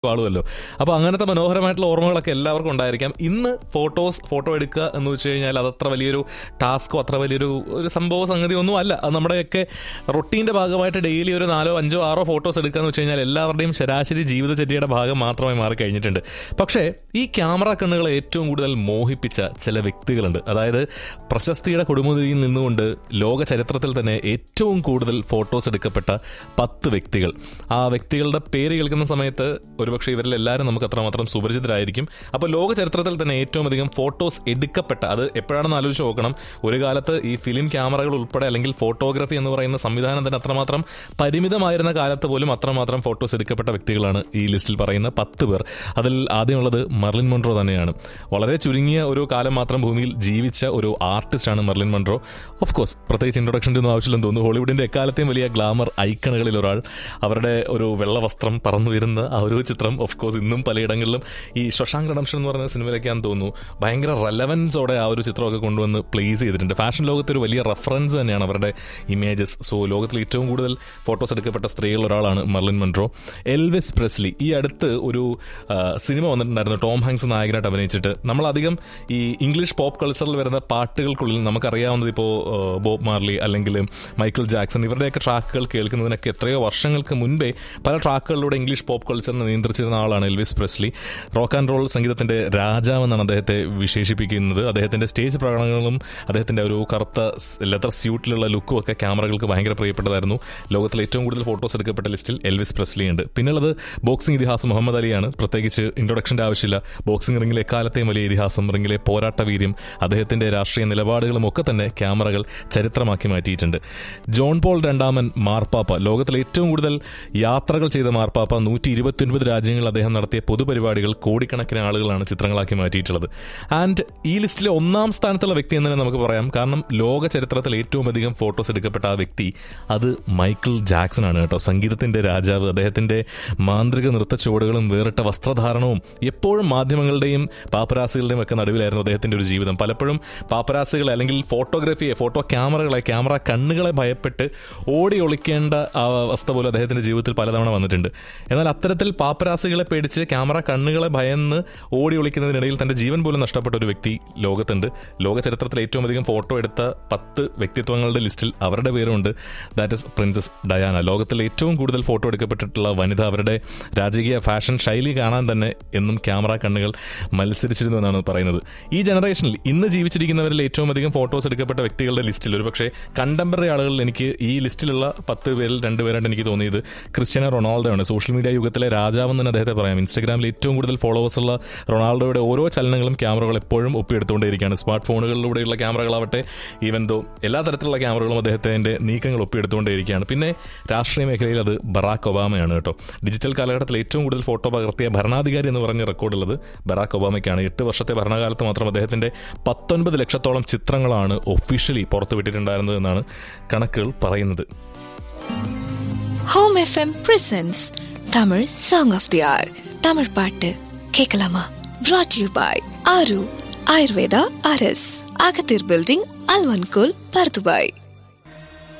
ആളുമല്ലോ അപ്പോൾ അങ്ങനത്തെ മനോഹരമായിട്ടുള്ള ഓർമ്മകളൊക്കെ എല്ലാവർക്കും ഉണ്ടായിരിക്കാം ഇന്ന് ഫോട്ടോസ് ഫോട്ടോ എടുക്കുക എന്ന് വെച്ച് കഴിഞ്ഞാൽ അതത്ര വലിയൊരു ടാസ്കോ അത്ര വലിയൊരു ഒരു സംഭവ സംഗതി ഒന്നും അല്ല അത് നമ്മുടെയൊക്കെ റൊട്ടീൻ്റെ ഭാഗമായിട്ട് ഡെയിലി ഒരു നാലോ അഞ്ചോ ആറോ ഫോട്ടോസ് എടുക്കുക എന്ന് വെച്ച് കഴിഞ്ഞാൽ എല്ലാവരുടെയും ശരാശരി ജീവിതചര്യയുടെ ഭാഗം മാത്രമായി മാറി കഴിഞ്ഞിട്ടുണ്ട് പക്ഷേ ഈ ക്യാമറ കണ്ണുകളെ ഏറ്റവും കൂടുതൽ മോഹിപ്പിച്ച ചില വ്യക്തികളുണ്ട് അതായത് പ്രശസ്തിയുടെ കൊടുമുതിയിൽ നിന്നുകൊണ്ട് ലോക ചരിത്രത്തിൽ തന്നെ ഏറ്റവും കൂടുതൽ ഫോട്ടോസ് എടുക്കപ്പെട്ട പത്ത് വ്യക്തികൾ ആ വ്യക്തികളുടെ പേര് കേൾക്കുന്ന സമയത്ത് ഒരുപക്ഷെ ഇവരിൽ എല്ലാവരും നമുക്ക് അത്രമാത്രം സുപരിചിതരായിരിക്കും അപ്പോൾ ലോക ചരിത്രത്തിൽ തന്നെ ഏറ്റവും അധികം ഫോട്ടോസ് എടുക്കപ്പെട്ട അത് എപ്പോഴാണെന്ന് ആലോചിച്ച് നോക്കണം ഒരു കാലത്ത് ഈ ഫിലിം ക്യാമറകൾ ഉൾപ്പെടെ അല്ലെങ്കിൽ ഫോട്ടോഗ്രാഫി എന്ന് പറയുന്ന സംവിധാനം തന്നെ അത്രമാത്രം പരിമിതമായിരുന്ന കാലത്ത് പോലും അത്രമാത്രം ഫോട്ടോസ് എടുക്കപ്പെട്ട വ്യക്തികളാണ് ഈ ലിസ്റ്റിൽ പറയുന്ന പത്ത് പേർ അതിൽ ആദ്യമുള്ളത് മർലിൻ മൺട്രോ തന്നെയാണ് വളരെ ചുരുങ്ങിയ ഒരു കാലം മാത്രം ഭൂമിയിൽ ജീവിച്ച ഒരു ആർട്ടിസ്റ്റാണ് മർലിൻ മൺട്രോ ഓഫ് കോഴ്സ് പ്രത്യേകിച്ച് ഇൻട്രൊഡക്ഷൻ്റെ ഒന്നും ആവശ്യമില്ലെന്ന് തോന്നുന്നു ഹോളിവുഡിൻ്റെ എക്കാലത്തെയും വലിയ ഗ്ലാമർ ഐക്കണുകളിൽ ഒരാൾ അവരുടെ ഒരു വെള്ള വസ്ത്രം പറന്നു വരുന്ന ആ ഒരു ചിത്രം ഓഫ് കോഴ്സ് ഇന്നും പലയിടങ്ങളിലും ഈ ശശാങ്ക് റഡംഷൻ എന്ന് പറയുന്ന സിനിമയിലേക്കാന്ന് തോന്നുന്നു ഭയങ്കര റെലവൻസോടെ ആ ഒരു ചിത്രമൊക്കെ കൊണ്ടുവന്ന് പ്ലേസ് ചെയ്തിട്ടുണ്ട് ഫാഷൻ ലോകത്ത് ഒരു വലിയ റെഫറൻസ് തന്നെയാണ് അവരുടെ ഇമേജസ് സോ ലോകത്തിൽ ഏറ്റവും കൂടുതൽ ഫോട്ടോസ് എടുക്കപ്പെട്ട സ്ത്രീകളിൽ ഒരാളാണ് മർലിൻ മൺട്രോ എൽവിസ് പ്രസ്ലി ഈ അടുത്ത് ഒരു ആ, സിനിമ വന്നിട്ടുണ്ടായിരുന്നു ടോം ഹാങ്സ് നായകനായിട്ട് അഭിനയിച്ചിട്ട് നമ്മളധികം ഈ ഇംഗ്ലീഷ് പോപ്പ് കൾച്ചറിൽ വരുന്ന പാട്ടുകൾക്കുള്ളിൽ നമുക്കറിയാവുന്നത് ഇപ്പോൾ ബോബ് മാർലി അല്ലെങ്കിൽ മൈക്കിൾ ജാക്സൺ ഇവരുടെയൊക്കെ ട്രാക്കുകൾ കേൾക്കുന്നതിനൊക്കെ എത്രയോ വർഷങ്ങൾക്ക് മുൻപേ പല ട്രാക്കുകളിലൂടെ ഇംഗ്ലീഷ് പോപ്പ് കൾച്ചറിനെ നിയന്ത്രിച്ചിരുന്ന ആളാണ് Elvis Presley rock and roll സംഗീതത്തിന്റെ രാജാവെന്നാണ് അദ്ദേഹത്തെ വിശേഷിപ്പിക്കുന്നത് അദ്ദേഹത്തിന്റെ സ്റ്റേജ് പ്രകടനങ്ങളും അദ്ദേഹത്തിന്റെ ഒരു കറുത്ത ലെതർ സ്യൂട്ടിലുള്ള ലുക്കും ഒക്കെ ക്യാമറകൾക്ക് ഭയങ്കര പ്രിയപ്പെട്ടതായിരുന്നു ലോകത്തിലെ ഏറ്റവും കൂടുതൽ ഫോട്ടോസ് എടുക്കപ്പെട്ട ലിസ്റ്റിൽ എൽവിസ് പ്രസ്ലി ഉണ്ട് പിന്നുള്ളത് ബോക്സിംഗ് ഇതിഹാസം മുഹമ്മദ് അലിയാണ് പ്രത്യേകിച്ച് ഇൻട്രൊഡക്ഷന്റെ ആവശ്യമില്ല ബോക്സിംഗ് റിംഗിലെ എക്കാലത്തെയും വലിയ ഇതിഹാസം റിംഗിലെ പോരാട്ട വീര്യം അദ്ദേഹത്തിന്റെ രാഷ്ട്രീയ നിലപാടുകളും ഒക്കെ തന്നെ ക്യാമറകൾ ചരിത്രമാക്കി മാറ്റിയിട്ടുണ്ട് ജോൺ പോൾ രണ്ടാമൻ മാർപ്പാപ്പ ലോകത്തിലെ ഏറ്റവും കൂടുതൽ യാത്രകൾ ചെയ്ത മാർപ്പാപ്പ നൂറ്റി ഇരുപത്തിയൊൻപത് രാജ്യങ്ങളിൽ അദ്ദേഹം നടത്തിയ പൊതുപരിപാടികൾ കോടിക്കണക്കിന് ആളുകളാണ് ചിത്രങ്ങളാക്കി മാറ്റിയിട്ടുള്ളത് ആൻഡ് ഈ ലിസ്റ്റിലെ ഒന്നാം സ്ഥാനത്തുള്ള വ്യക്തി എന്ന് തന്നെ നമുക്ക് പറയാം കാരണം ലോക ചരിത്രത്തിൽ ഏറ്റവും അധികം ഫോട്ടോസ് എടുക്കപ്പെട്ട ആ വ്യക്തി അത് മൈക്കിൾ ജാക്സൺ ആണ് കേട്ടോ സംഗീതത്തിന്റെ രാജാവ് അദ്ദേഹത്തിന്റെ മാന്ത്രിക നൃത്ത ചുവടുകളും വേറിട്ട വസ്ത്രധാരണവും എപ്പോഴും മാധ്യമങ്ങളുടെയും പാപ്പരാസികളുടെയും ഒക്കെ നടുവിലായിരുന്നു അദ്ദേഹത്തിന്റെ ഒരു ജീവിതം പലപ്പോഴും പാപ്പരാസികളെ അല്ലെങ്കിൽ ഫോട്ടോഗ്രാഫിയെ ഫോട്ടോ ക്യാമറകളെ ക്യാമറ കണ്ണുകളെ ഭയപ്പെട്ട് ഓടി ഒളിക്കേണ്ട ആ അവസ്ഥ പോലും അദ്ദേഹത്തിന്റെ ജീവിതത്തിൽ പലതവണ വന്നിട്ടുണ്ട് എന്നാൽ അത്തരത്തിൽ പാപ്പരാസികളെ പേടിച്ച് ക്യാമറ കണ്ണുകളെ ഭയന്ന് ഓടി ഒളിക്കുന്നതിനിടയിൽ തന്റെ ജീവൻ പോലും നഷ്ടപ്പെട്ട ഒരു വ്യക്തി ലോകത്തുണ്ട് ലോക ചരിത്രത്തിൽ ഏറ്റവും അധികം ഫോട്ടോ എടുത്ത പത്ത് വ്യക്തിത്വങ്ങളുടെ ലിസ്റ്റിൽ അവരുടെ പേരുണ്ട് ദാറ്റ് ഇസ് പ്രിൻസസ് ഡയാന ലോകത്തിൽ ഏറ്റവും കൂടുതൽ ഫോട്ടോ എടുക്കപ്പെട്ടിട്ടുള്ള വനിത അവരുടെ രാജകീയ ഫാഷൻ ശൈലി കാണാൻ തന്നെ എന്നും ക്യാമറ കണ്ണുകൾ മത്സരിച്ചിരുന്നു എന്നാണ് പറയുന്നത് ഈ ജനറേഷനിൽ ഇന്ന് ജീവിച്ചിരിക്കുന്നവരിൽ ഏറ്റവും അധികം ഫോട്ടോസ് എടുക്കപ്പെട്ട വ്യക്തികളുടെ ലിസ്റ്റിൽ ഒരുപക്ഷെ കണ്ടംപററി ആളുകളിൽ എനിക്ക് ഈ ലിസ്റ്റിലുള്ള പത്ത് പേരിൽ രണ്ടുപേരായിട്ട് എനിക്ക് തോന്നിയത് ക്രിസ്ത്യാനോ റൊണാൾഡോ ആണ് സോഷ്യൽ മീഡിയ യുഗത്തിലെ രാജാവെന്ന് തന്നെ അദ്ദേഹത്തെ പറയാം ഇൻസ്റ്റാഗ്രാമിൽ ഏറ്റവും കൂടുതൽ ഫോളോവേഴ്സ് ഉള്ള റൊണാൾഡോയുടെ ഓരോ ചലനങ്ങളും ക്യാമറകൾ എപ്പോഴും ഒപ്പിയെടുത്തുകൊണ്ടേയിരിക്കുകയാണ് സ്മാർട്ട് ഫോണുകളിലൂടെയുള്ള ക്യാമറകളാവട്ടെ ഈവൻ ദോ എല്ലാ തരത്തിലുള്ള ക്യാമറകളും അദ്ദേഹത്തിന്റെ നീക്കങ്ങൾ ഒപ്പിയെടുത്തുകൊണ്ടേയിരിക്കുകയാണ് പിന്നെ രാഷ്ട്രീയ മേഖലയിൽ അത് ബറാക്ക് ഒബാമയാണ് കേട്ടോ ഡിജിറ്റൽ കാലഘട്ടത്തിൽ ഏറ്റവും കൂടുതൽ ഫോട്ടോ പകർത്തിയ ഭരണാധികാരി എന്ന് പറഞ്ഞ റെക്കോർഡുള്ളത് ബറാക്ക് ഒബാമയ്ക്കാണ് എട്ട് വർഷത്തെ ഭരണകാലത്ത് മാത്രം അദ്ദേഹത്തിന്റെ പത്തൊൻപത് ലക്ഷത്തോളം ചിത്രങ്ങളാണ് ഒഫീഷ്യലി പുറത്തുവിട്ടിട്ടുണ്ടായിരുന്നത് എന്നാണ് കണക്കുകൾ പറയുന്നത് home FM presents Tamil song of the hour Tamil பாட்டு கேட்கலாமா brought யூ பாய் ஆரு ஆயுர்வேதா அரஸ் அகத்தீர் பில்டிங் அல்வன்கோல் பர்துபாய்